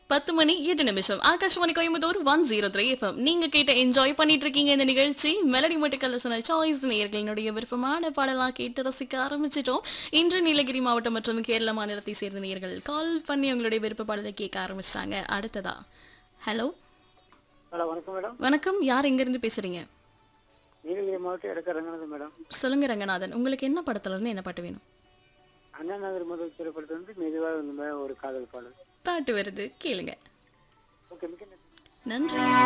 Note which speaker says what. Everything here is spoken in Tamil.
Speaker 1: பத்து மணி எட்டு நிமிஷம் Akashvani Coimbatore one zero three FM நீங்க கேட்ட என்ஜாய் பண்ணிட்டு இருக்கீங்க இந்த நிகழ்ச்சி மெலடி மட்டுக்கல்ல சொன்ன சாய்ஸ் நேயர்களினுடைய விருப்பமான பாடலாம் கேட்டு ரசிக்க ஆரம்பிச்சிட்டோம் இன்று நீலகிரி மாவட்டம் மற்றும் கேரள மாநிலத்தை சேர்ந்த நேயர்கள் கால் பண்ணி உங்களுடைய விருப்ப பாடலை கேட்க ஆரம்பிச்சிட்டாங்க அடுத்ததா ஹலோ
Speaker 2: ஹலோ வணக்கம் மேடம்
Speaker 1: வணக்கம் யார் எங்க இருந்து பேசுறீங்க
Speaker 2: நீலகிரி மாவட்டம் இடக்க ரங்கநாதன் மேடம்
Speaker 1: சொல்லுங்க ரங்கநாதன் உங்களுக்கு என்ன படத்துல இருந்து என்ன பாட்டு வேணும்
Speaker 2: அண்ணா நகர் முதல் திரைப்படத்தில் வந்து மெதுவாக வந்து ஒரு காதல் பாடல்
Speaker 1: பாட்டு வருது கேளுங்க
Speaker 2: ஓகே மிக்க நன்றி
Speaker 1: நன்றி